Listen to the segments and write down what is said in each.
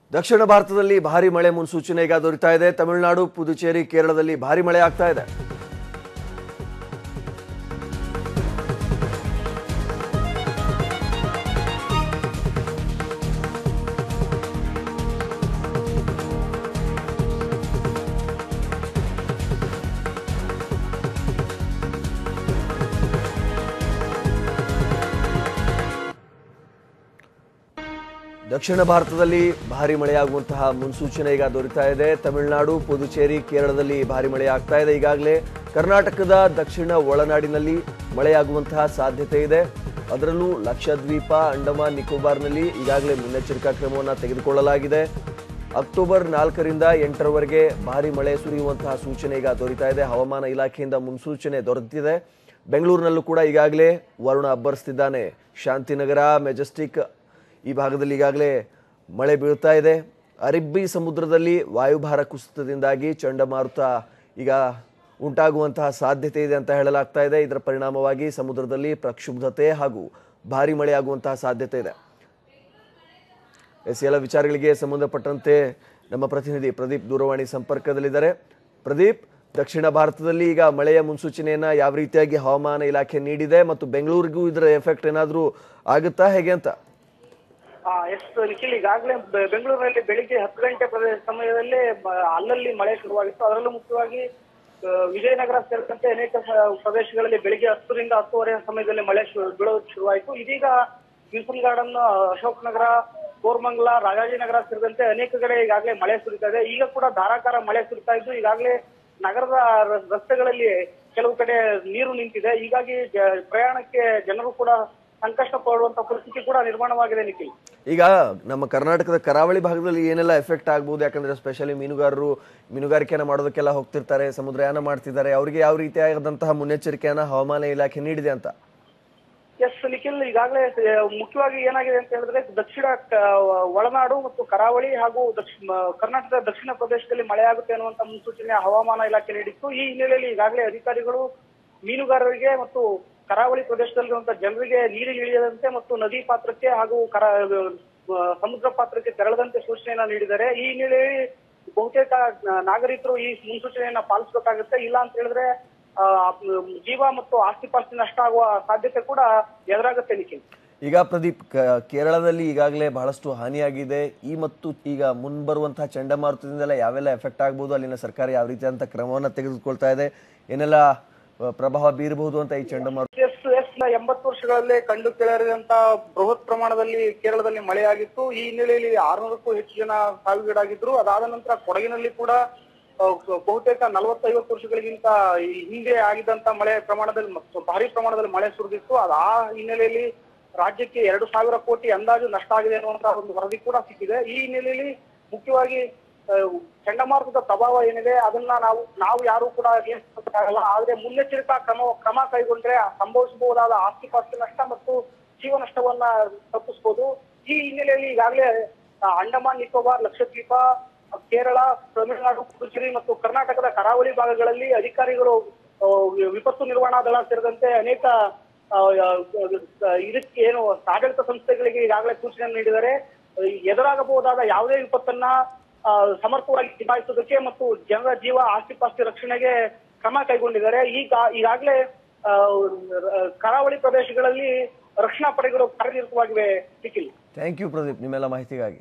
ದಕ್ಷಿಣ ಭಾರತದಲ್ಲಿ ಭಾರಿ ಮಳೆ ಮುನ್ಸೂಚನೆ ಈಗ ದೊರೀತಾ ಇದೆ ತಮಿಳುನಾಡು ಪುದುಚೇರಿ ಕೇರಳದಲ್ಲಿ ಭಾರಿ ಮಳೆ ಆಗ್ತಾ ಇದೆ ದಕ್ಷಿಣ ಭಾರತದಲ್ಲಿ ಭಾರಿ ಮಳೆಯಾಗುವಂತಹ ಮುನ್ಸೂಚನೆ ಈಗ ದೊರೀತಾ ಇದೆ ತಮಿಳುನಾಡು ಪುದುಚೇರಿ ಕೇರಳದಲ್ಲಿ ಭಾರಿ ಮಳೆ ಆಗ್ತಾ ಇದೆ ಈಗಾಗಲೇ ಕರ್ನಾಟಕದ ದಕ್ಷಿಣ ಒಳನಾಡಿನಲ್ಲಿ ಮಳೆಯಾಗುವಂತಹ ಸಾಧ್ಯತೆ ಇದೆ ಅದರಲ್ಲೂ ಲಕ್ಷದ್ವೀಪ ಅಂಡಮಾನ್ ನಿಕೋಬಾರ್ನಲ್ಲಿ ಈಗಾಗಲೇ ಮುನ್ನೆಚ್ಚರಿಕಾ ಕ್ರಮವನ್ನು ತೆಗೆದುಕೊಳ್ಳಲಾಗಿದೆ ಅಕ್ಟೋಬರ್ ನಾಲ್ಕರಿಂದ ಎಂಟರವರೆಗೆ ಭಾರಿ ಮಳೆ ಸುರಿಯುವಂತಹ ಸೂಚನೆ ಈಗ ದೊರೀತಾ ಇದೆ ಹವಾಮಾನ ಇಲಾಖೆಯಿಂದ ಮುನ್ಸೂಚನೆ ದೊರೆತಿದೆ ಬೆಂಗಳೂರಿನಲ್ಲೂ ಕೂಡ ಈಗಾಗಲೇ ವರುಣ ಅಬ್ಬರಿಸ್ತಿದ್ದಾನೆ ಶಾಂತಿನಗರ ಮೆಜೆಸ್ಟಿಕ್ ಈ ಭಾಗದಲ್ಲಿ ಈಗಾಗಲೇ ಮಳೆ ಬೀಳ್ತಾ ಇದೆ ಅರಬ್ಬಿ ಸಮುದ್ರದಲ್ಲಿ ವಾಯುಭಾರ ಕುಸಿತದಿಂದಾಗಿ ಚಂಡಮಾರುತ ಈಗ ಉಂಟಾಗುವಂತಹ ಸಾಧ್ಯತೆ ಇದೆ ಅಂತ ಹೇಳಲಾಗ್ತಾ ಇದೆ ಇದರ ಪರಿಣಾಮವಾಗಿ ಸಮುದ್ರದಲ್ಲಿ ಪ್ರಕ್ಷುಬ್ಧತೆ ಹಾಗೂ ಭಾರಿ ಮಳೆಯಾಗುವಂತಹ ಸಾಧ್ಯತೆ ಇದೆ ಎಸ್ ಎಲ್ಲ ವಿಚಾರಗಳಿಗೆ ಸಂಬಂಧಪಟ್ಟಂತೆ ನಮ್ಮ ಪ್ರತಿನಿಧಿ ಪ್ರದೀಪ್ ದೂರವಾಣಿ ಸಂಪರ್ಕದಲ್ಲಿದ್ದಾರೆ ಪ್ರದೀಪ್ ದಕ್ಷಿಣ ಭಾರತದಲ್ಲಿ ಈಗ ಮಳೆಯ ಮುನ್ಸೂಚನೆಯನ್ನ ಯಾವ ರೀತಿಯಾಗಿ ಹವಾಮಾನ ಇಲಾಖೆ ನೀಡಿದೆ ಮತ್ತು ಬೆಂಗಳೂರಿಗೂ ಇದರ ಎಫೆಕ್ಟ್ ಏನಾದರೂ ಆಗುತ್ತಾ ಹೇಗೆ ಅಂತ ಆ, ಎಸ್ ನಿಖಿಲ್ ಈಗಾಗಲೇ ಬೆ- ಬೆಂಗಳೂರಿನಲ್ಲಿ ಬೆಳಿಗ್ಗೆ ಹತ್ತು ಗಂಟೆ ಪ್ರದೇಶ ಸಮಯದಲ್ಲಿ ಮ- ಅಲ್ಲಲ್ಲಿ ಮಳೆ ಶುರುವಾಗಿತ್ತು ಅದರಲ್ಲೂ ಮುಖ್ಯವಾಗಿ ಆ, ವಿಜಯನಗರ ಸೇರಿದಂತೆ ಅನೇಕ ಸ- ಪ್ರದೇಶಗಳಲ್ಲಿ ಬೆಳಿಗ್ಗೆ ಹತ್ತರಿಂದ ಹತ್ತುವರೆ ಸಮಯದಲ್ಲಿ ಮಳೆ ಶು- ಬೀಳೋದು ಶುರುವಾಯಿತು ಇದೀಗ ವಿಲ್ಸನ್ ಗಾರ್ಡನ್ ಅಶೋಕ್ ನಗರ ಕೋರ್ಮಂಗಲ ರಾಜಾಜಿನಗರ ಸೇರಿದಂತೆ ಅನೇಕ ಕಡೆ ಈಗಾಗಲೇ ಮಳೆ ಸುರಿತಾ ಇದೆ ಈಗ ಕೂಡ ಧಾರಾಕಾರ ಮಳೆ ಸುರಿತಾ ಇದ್ದು ಈಗಾಗಲೇ ನಗರದ ರ- ರಸ್ತೆಗಳಲ್ಲಿ ಕೆಲವು ಕಡೆ ನೀರು ನಿಂತಿದೆ ಹೀಗಾಗಿ ಜ- ಪ್ರಯಾಣಕ್ಕೆ ಜನರು ಕೂಡ ಸಂಕಷ್ಟ ಪಡುವಂತ ಪರಿಸ್ಥಿತಿ ಕೂಡ ನಿರ್ಮಾಣವಾಗಿದೆ ನಿಖಿಲ್ ಈಗ ನಮ್ಮ ಕರ್ನಾಟಕದ ಕರಾವಳಿ ಭಾಗದಲ್ಲಿ ಏನೆಲ್ಲ ಎಫೆಕ್ಟ್ ಆಗ್ಬೋದು ಯಾಕಂದ್ರೆ ಸ್ಪೆಷಲಿ ಮೀನುಗಾರರು ಮೀನುಗಾರಿಕೆಯನ್ನ ಮಾಡೋದಕ್ಕೆಲ್ಲ ಹೋಗ್ತಿರ್ತಾರೆ ಸಮುದ್ರಯಾನ ಮಾಡ್ತಿದ್ದಾರೆ ಅವರಿಗೆ ಯಾವ ರೀತಿಯಾದಂತಹ ಮುನ್ನೆಚ್ಚರಿಕೆಯನ್ನ ಹವಾಮಾನ ಇಲಾಖೆ ನೀಡಿದೆ ಅಂತ ಎಸ್ ನಿಖಿಲ್ ಈಗಾಗಲೇ ಆ, ಮುಖ್ಯವಾಗಿ ಏನಾಗಿದೆ ಅಂತ ಹೇಳಿದ್ರೆ ದಕ್ಷಿಣ ಕ- ಒಳನಾಡು ಮತ್ತು ಕರಾವಳಿ ಹಾಗೂ ದಕ್ಷಿಣ ಕರ್ನಾಟಕದ ದಕ್ಷಿಣ ಪ್ರದೇಶದಲ್ಲಿ ಮಳೆಯಾಗುತ್ತೆ ಅನ್ನುವಂತ ಮುನ್ಸೂಚನೆ ಹವಾಮಾನ ಇಲಾಖೆ ನೀಡಿತ್ತು ಈ ಹಿನ್ನೆಲೆಯಲ್ಲಿ ಈಗಾಗಲೇ ಅಧಿಕಾರಿಗಳು ಮೀನುಗಾರರಿಗೆ ಮತ್ತು ಕರಾವಳಿ ಪ್ರದೇಶದಲ್ಲಿರುವಂತಹ ಜನರಿಗೆ ನೀರಿಗೆ ಇಳಿಯದಂತೆ ಮತ್ತು ನದಿ ಪಾತ್ರಕ್ಕೆ ಹಾಗೂ ಕರ ಆ, ಸಮುದ್ರ ಪಾತ್ರಕ್ಕೆ ತೆರಳದಂತೆ ಸೂಚನೆಯನ್ನ ನೀಡಿದ್ದಾರೆ ಈ ಹಿನ್ನೆಲೆಯಲ್ಲಿ ಬಹುತೇಕ ನಾಗರಿಕರು ಈ ಮುನ್ಸೂಚನೆಯನ್ನ ಪಾಲಿಸಬೇಕಾಗುತ್ತೆ ಇಲ್ಲ ಅಂತ ಹೇಳಿದ್ರೆ ಆ, ಜೀವ ಮತ್ತು ಆಸ್ತಿ ಪಾಸ್ತಿ ನಷ್ಟ ಆಗುವ ಸಾಧ್ಯತೆ ಕೂಡ ಎದುರಾಗುತ್ತೆ ನಿಖಿಲ್ ಈಗ ಪ್ರದೀಪ್ ಕ- ಕೇರಳದಲ್ಲಿ ಈಗಾಗಲೇ ಬಹಳಷ್ಟು ಹಾನಿಯಾಗಿದೆ ಈ ಮತ್ತು ಈಗ ಮುಂಬರುವಂತಹ ಚಂಡಮಾರುತದಿಂದೆಲ್ಲ ಯಾವೆಲ್ಲ ಎಫೆಕ್ಟ್ ಆಗ್ಬೋದು ಅಲ್ಲಿನ ಸರ್ಕಾರ ಯಾವ ರೀತಿಯಾದಂತಹ ಕ್ರಮವನ್ನ ತೆಗೆದುಕೊಳ್ತಾ ಇದೆ ಏನೆಲ್ಲ ಆ, ಪ್ರಭಾವ ಬೀರಬಹುದು ಅಂತ ಈ ಚಂಡಮಾರುತ ಎಸ್ ಎಸ್ ನ ಎಂಬತ್ತು ವರ್ಷಗಳಲ್ಲಿ ಕಂಡು ಕೇಳರಿದಂತ ಬೃಹತ್ ಪ್ರಮಾಣದಲ್ಲಿ ಕೇರಳದಲ್ಲಿ ಮಳೆಯಾಗಿತ್ತು ಈ ಹಿನ್ನೆಲೆಯಲ್ಲಿ ಆರುನೂರಕ್ಕೂ ಹೆಚ್ಚು ಜನ ಸಾವಿಗೀಡಾಗಿದ್ರು ಅದಾದ ನಂತರ ಕೊಡಗಿನಲ್ಲಿ ಕೂಡ ಆ, ಬಹುತೇಕ ನಲವತ್ತೈವತ್ತು ವರ್ಷಗಳಿಗಿಂತ ಈ ಹಿಂದೆ ಆಗಿದ್ದಂತ ಮಳೆ ಪ್ರಮಾಣದಲ್ಲಿ ಮತ್ತು ಭಾರಿ ಪ್ರಮಾಣದಲ್ಲಿ ಮಳೆ ಸುರಿದಿತ್ತು ಅದು ಆ ಹಿನ್ನೆಲೆಯಲ್ಲಿ ರಾಜ್ಯಕ್ಕೆ ಎರಡು ಸಾವಿರ ಕೋಟಿ ಅಂದಾಜು ನಷ್ಟ ಆಗಿದೆ ಅನ್ನುವಂತಹ ಒಂದು ವರದಿ ಕೂಡ ಸಿಕ್ಕಿದೆ ಈ ಹಿನ್ನೆಲೆಯಲ್ಲಿ ಮುಖ್ಯವಾಗಿ ಆ, ಚಂಡಮಾರುತದ ಪ್ರಭಾವ ಏನಿದೆ ಅದನ್ನ ನಾವು ನಾವು ಯಾರು ಕೂಡ ನಿಯಂತ್ರಿಸಕ್ಕಾಗಲ್ಲ ಆದ್ರೆ ಮುನ್ನೆಚ್ಚರಿಕಾ ಕ್ರಮ ಕ್ರಮ ಕೈಗೊಂಡ್ರೆ ಸಂಭವಿಸಬಹುದಾದ ಆಸ್ತಿ ಪಾಸ್ತಿ ನಷ್ಟ ಮತ್ತು ಜೀವ ನಷ್ಟವನ್ನ ತಪ್ಪಿಸಬಹುದು ಈ ಹಿನ್ನೆಲೆಯಲ್ಲಿ ಈಗಾಗಲೇ ಆ, ಅಂಡಮಾನ್ ನಿಕೋಬಾರ್ ಲಕ್ಷದ್ವೀಪ ಕೇರಳ ತಮಿಳುನಾಡು ಪುದುಚೇರಿ ಮತ್ತು ಕರ್ನಾಟಕದ ಕರಾವಳಿ ಭಾಗಗಳಲ್ಲಿ ಅಧಿಕಾರಿಗಳು ಆ, ವಿಪತ್ತು ನಿರ್ವಹಣಾ ದಳ ಸೇರಿದಂತೆ ಅನೇಕ ಆ, ಆ, ಇದಕ್ಕೆ ಏನು ಆಡಳಿತ ಸಂಸ್ಥೆಗಳಿಗೆ ಈಗಾಗಲೇ ಸೂಚನೆ ನೀಡಿದ್ದಾರೆ ಎದುರಾಗಬಹುದಾದ ಯಾವುದೇ ವಿಪತ್ತನ್ನ ಆ, ಸಮರ್ಥವಾಗಿ ನಿಭಾಯಿಸೋದಕ್ಕೆ ಮತ್ತು ಜನರ ಜೀವ ಆಸ್ತಿ ಪಾಸ್ತಿ ರಕ್ಷಣೆಗೆ ಕ್ರಮ ಕೈಗೊಂಡಿದ್ದಾರೆ ಈಗ ಈಗಾಗಲೇ ಆ, ಕರಾವಳಿ ಪ್ರದೇಶಗಳಲ್ಲಿ ರಕ್ಷಣಾ ಪಡೆಗಳು ಕಾರ್ಯನಿರತವಾಗಿವೆ ನಿಖಿಲ್ ಥ್ಯಾಂಕ್ ಯು ಪ್ರದೀಪ್ ನಿಮ್ಮೆಲ್ಲ ಮಾಹಿತಿಗಾಗಿ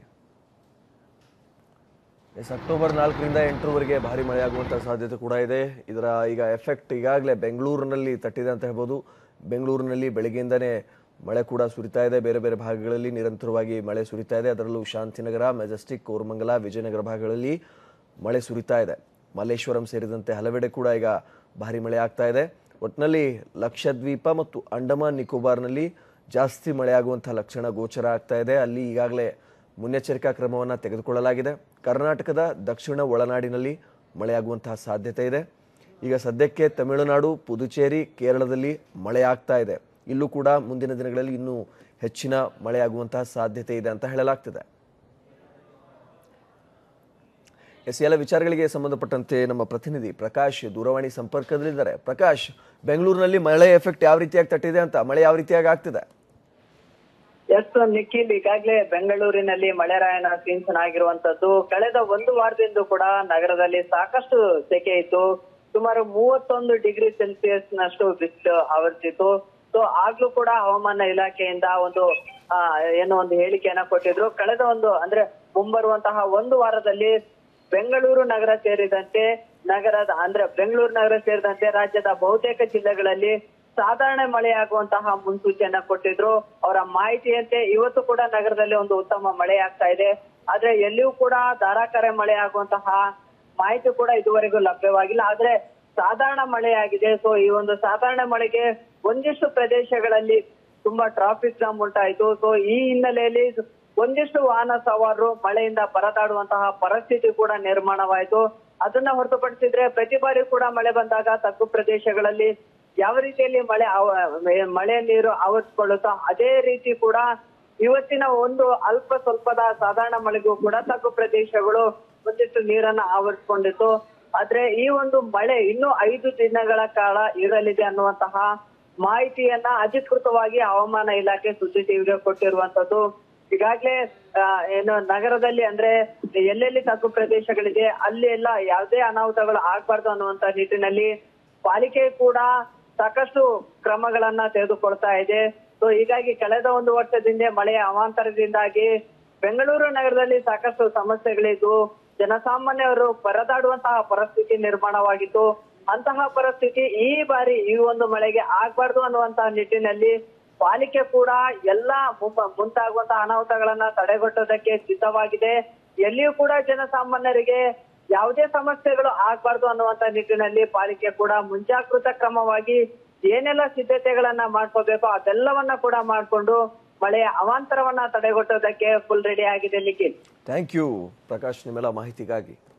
ಎಸ್ ಅಕ್ಟೋಬರ್ ನಾಲ್ಕರಿಂದ ಎಂಟರವರೆಗೆ ಭಾರಿ ಮಳೆಯಾಗುವಂಥ ಸಾಧ್ಯತೆ ಕೂಡ ಇದೆ ಇದರ ಈಗ ಎಫೆಕ್ಟ್ ಈಗಾಗಲೇ ಬೆಂಗಳೂರಿನಲ್ಲಿ ತಟ್ಟಿದೆ ಅಂತ ಹೇಳ್ಬೋದು ಬೆಂಗಳೂರಿನಲ್ಲಿ ಬೆಳಗ್ಗೆಯಿಂದನೇ ಮಳೆ ಕೂಡ ಸುರಿತಾ ಇದೆ ಬೇರೆ ಬೇರೆ ಭಾಗಗಳಲ್ಲಿ ನಿರಂತರವಾಗಿ ಮಳೆ ಸುರಿತಾ ಇದೆ ಅದರಲ್ಲೂ ಶಾಂತಿನಗರ ಮೆಜೆಸ್ಟಿಕ್ ಕೋರಮಂಗಲ ವಿಜಯನಗರ ಭಾಗಗಳಲ್ಲಿ ಮಳೆ ಸುರಿತಾ ಇದೆ ಮಲ್ಲೇಶ್ವರಂ ಸೇರಿದಂತೆ ಹಲವೆಡೆ ಕೂಡ ಈಗ ಭಾರಿ ಮಳೆ ಆಗ್ತಾ ಇದೆ ಒಟ್ಟಿನಲ್ಲಿ ಲಕ್ಷದ್ವೀಪ ಮತ್ತು ಅಂಡಮಾನ್ ನಿಕೋಬಾರ್ನಲ್ಲಿ ಜಾಸ್ತಿ ಮಳೆಯಾಗುವಂಥ ಲಕ್ಷಣ ಗೋಚರ ಆಗ್ತಾ ಇದೆ ಅಲ್ಲಿ ಈಗಾಗಲೇ ಮುನ್ನೆಚ್ಚರಿಕಾ ಕ್ರಮವನ್ನು ತೆಗೆದುಕೊಳ್ಳಲಾಗಿದೆ ಕರ್ನಾಟಕದ ದಕ್ಷಿಣ ಒಳನಾಡಿನಲ್ಲಿ ಮಳೆಯಾಗುವಂತಹ ಸಾಧ್ಯತೆ ಇದೆ ಈಗ ಸದ್ಯಕ್ಕೆ ತಮಿಳುನಾಡು ಪುದುಚೇರಿ ಕೇರಳದಲ್ಲಿ ಮಳೆ ಆಗ್ತಾ ಇದೆ ಇಲ್ಲೂ ಕೂಡ ಮುಂದಿನ ದಿನಗಳಲ್ಲಿ ಇನ್ನೂ ಹೆಚ್ಚಿನ ಮಳೆಯಾಗುವಂತಹ ಸಾಧ್ಯತೆ ಇದೆ ಅಂತ ಹೇಳಲಾಗ್ತಿದೆ ಎಸ್ ಎಲ್ಲ ವಿಚಾರಗಳಿಗೆ ಸಂಬಂಧಪಟ್ಟಂತೆ ನಮ್ಮ ಪ್ರತಿನಿಧಿ ಪ್ರಕಾಶ್ ದೂರವಾಣಿ ಸಂಪರ್ಕದಲ್ಲಿದ್ದಾರೆ ಪ್ರಕಾಶ್ ಬೆಂಗಳೂರಿನಲ್ಲಿ ಮಳೆ ಎಫೆಕ್ಟ್ ಯಾವ ರೀತಿಯಾಗಿ ತಟ್ಟಿದೆ ಅಂತ ಮಳೆ ಯಾವ ರೀತಿಯಾಗಿ ಆಗ್ತಿದೆ ಎಸ್ ನಿಖಿಲ್ ಈಗಾಗಲೇ ಬೆಂಗಳೂರಿನಲ್ಲಿ ಮಳೆರಾಯನ ಸಿಂಚನಾಗಿರುವಂತದ್ದು ಕಳೆದ ಒಂದು ವಾರದಿಂದ ಕೂಡ ನಗರದಲ್ಲಿ ಸಾಕಷ್ಟು ಸೆಕೆ ಇತ್ತು ಸುಮಾರು ಮೂವತ್ತೊಂದು ಡಿಗ್ರಿ ಸೆಲ್ಸಿಯಸ್ ನಷ್ಟು ಬಿಸಿಲು ಆವರಿಸಿತ್ತು ಸೊ ಆಗ್ಲೂ ಕೂಡ ಹವಾಮಾನ ಇಲಾಖೆಯಿಂದ ಒಂದು ಆ, ಏನೋ ಒಂದು ಹೇಳಿಕೆಯನ್ನ ಕೊಟ್ಟಿದ್ರು ಕಳೆದ ಒಂದು ಅಂದ್ರೆ ಮುಂಬರುವಂತಹ ಒಂದು ವಾರದಲ್ಲಿ ಬೆಂಗಳೂರು ನಗರ ಸೇರಿದಂತೆ ನಗರದ ಅಂದ್ರೆ ಬೆಂಗಳೂರು ನಗರ ಸೇರಿದಂತೆ ರಾಜ್ಯದ ಬಹುತೇಕ ಜಿಲ್ಲೆಗಳಲ್ಲಿ ಸಾಧಾರಣ ಮಳೆಯಾಗುವಂತಹ ಮುನ್ಸೂಚನೆಯನ್ನ ಕೊಟ್ಟಿದ್ರು ಅವರ ಮಾಹಿತಿಯಂತೆ ಇವತ್ತು ಕೂಡ ನಗರದಲ್ಲಿ ಒಂದು ಉತ್ತಮ ಮಳೆ ಆಗ್ತಾ ಇದೆ ಆದ್ರೆ ಎಲ್ಲಿಯೂ ಕೂಡ ಧಾರಾಕಾರ ಮಳೆ ಆಗುವಂತಹ ಮಾಹಿತಿ ಕೂಡ ಇದುವರೆಗೂ ಲಭ್ಯವಾಗಿಲ್ಲ ಆದ್ರೆ ಸಾಧಾರಣ ಮಳೆಯಾಗಿದೆ ಸೊ ಈ ಒಂದು ಸಾಧಾರಣ ಮಳೆಗೆ ಒಂದಿಷ್ಟು ಪ್ರದೇಶಗಳಲ್ಲಿ ತುಂಬಾ ಟ್ರಾಫಿಕ್ ಜಾಮ್ ಉಂಟಾಯಿತು ಸೊ ಈ ಹಿನ್ನೆಲೆಯಲ್ಲಿ ಒಂದಿಷ್ಟು ವಾಹನ ಸವಾರರು ಮಳೆಯಿಂದ ಪರದಾಡುವಂತಹ ಪರಿಸ್ಥಿತಿ ಕೂಡ ನಿರ್ಮಾಣವಾಯಿತು ಅದನ್ನ ಹೊರತುಪಡಿಸಿದ್ರೆ ಪ್ರತಿ ಬಾರಿ ಕೂಡ ಮಳೆ ಬಂದಾಗ ತಗ್ಗು ಪ್ರದೇಶಗಳಲ್ಲಿ ಯಾವ ರೀತಿಯಲ್ಲಿ ಮಳೆ ಆವ- ಮಳೆ ನೀರು ಆವರಿಸಿಕೊಳ್ಳುತ್ತೋ ಅದೇ ರೀತಿ ಕೂಡ ಇವತ್ತಿನ ಒಂದು ಅಲ್ಪ ಸ್ವಲ್ಪದ ಸಾಧಾರಣ ಮಳೆಗೂ ಕೂಡ ತಗ್ಗು ಪ್ರದೇಶಗಳು ಒಂದಿಷ್ಟು ನೀರನ್ನ ಆವರಿಸಿಕೊಂಡಿತ್ತು ಆದ್ರೆ ಈ ಒಂದು ಮಳೆ ಇನ್ನು ಐದು ದಿನಗಳ ಕಾಲ ಇರಲಿದೆ ಅನ್ನುವಂತಹ ಮಾಹಿತಿಯನ್ನ ಅಧಿಕೃತವಾಗಿ ಹವಾಮಾನ ಇಲಾಖೆ ಸುದ್ದಿ ಟಿವಿಗೆ ಕೊಟ್ಟಿರುವಂತದ್ದು ಈಗಾಗ್ಲೇ ಆ, ಏನು ನಗರದಲ್ಲಿ ಅಂದ್ರೆ ಎಲ್ಲೆಲ್ಲಿ ತಗ್ಗು ಪ್ರದೇಶಗಳಿದೆ ಅಲ್ಲಿ ಎಲ್ಲ ಯಾವುದೇ ಅನಾಹುತಗಳು ಆಗ್ಬಾರ್ದು ಅನ್ನುವಂತ ನಿಟ್ಟಿನಲ್ಲಿ ಪಾಲಿಕೆ ಕೂಡ ಸಾಕಷ್ಟು ಕ್ರಮಗಳನ್ನ ತೆಗೆದುಕೊಳ್ತಾ ಇದೆ ಸೊ ಹೀಗಾಗಿ ಕಳೆದ ಒಂದು ವರ್ಷದಿಂದ ಮಳೆಯ ಅವಾಂತರದಿಂದಾಗಿ ಬೆಂಗಳೂರು ನಗರದಲ್ಲಿ ಸಾಕಷ್ಟು ಸಮಸ್ಯೆಗಳಿದ್ದು ಜನಸಾಮಾನ್ಯರು ಪರದಾಡುವಂತಹ ಪರಿಸ್ಥಿತಿ ನಿರ್ಮಾಣವಾಗಿತ್ತು ಅಂತಹ ಪರಿಸ್ಥಿತಿ ಈ ಬಾರಿ ಈ ಒಂದು ಮಳೆಗೆ ಆಗ್ಬಾರ್ದು ಅನ್ನುವಂತಹ ನಿಟ್ಟಿನಲ್ಲಿ ಪಾಲಿಕೆ ಕೂಡ ಎಲ್ಲಾ ಮುಂಬ- ಮುಂತಾಗುವಂತಹ ಅನಾಹುತಗಳನ್ನ ತಡೆಗಟ್ಟೋದಕ್ಕೆ ಸಿದ್ಧವಾಗಿದೆ ಎಲ್ಲಿಯೂ ಕೂಡ ಜನಸಾಮಾನ್ಯರಿಗೆ ಯಾವುದೇ ಸಮಸ್ಯೆಗಳು ಆಗ್ಬಾರ್ದು ಅನ್ನುವಂತ ನಿಟ್ಟಿನಲ್ಲಿ ಪಾಲಿಕೆ ಕೂಡ ಮುಂಜಾಗೃತ ಕ್ರಮವಾಗಿ ಏನೆಲ್ಲ ಸಿದ್ಧತೆಗಳನ್ನ ಮಾಡ್ಕೋಬೇಕೋ ಅದೆಲ್ಲವನ್ನ ಕೂಡ ಮಾಡ್ಕೊಂಡು ಮಳೆಯ ಅವಾಂತರವನ್ನ ತಡೆಗಟ್ಟೋದಕ್ಕೆ ಫುಲ್ ರೆಡಿ ಆಗಿದೆ ನಿಖಿಲ್ ಥ್ಯಾಂಕ್ ಯು ಪ್ರಕಾಶ್ ನಿಮ್ಮೆಲ್ಲ ಮಾಹಿತಿಗಾಗಿ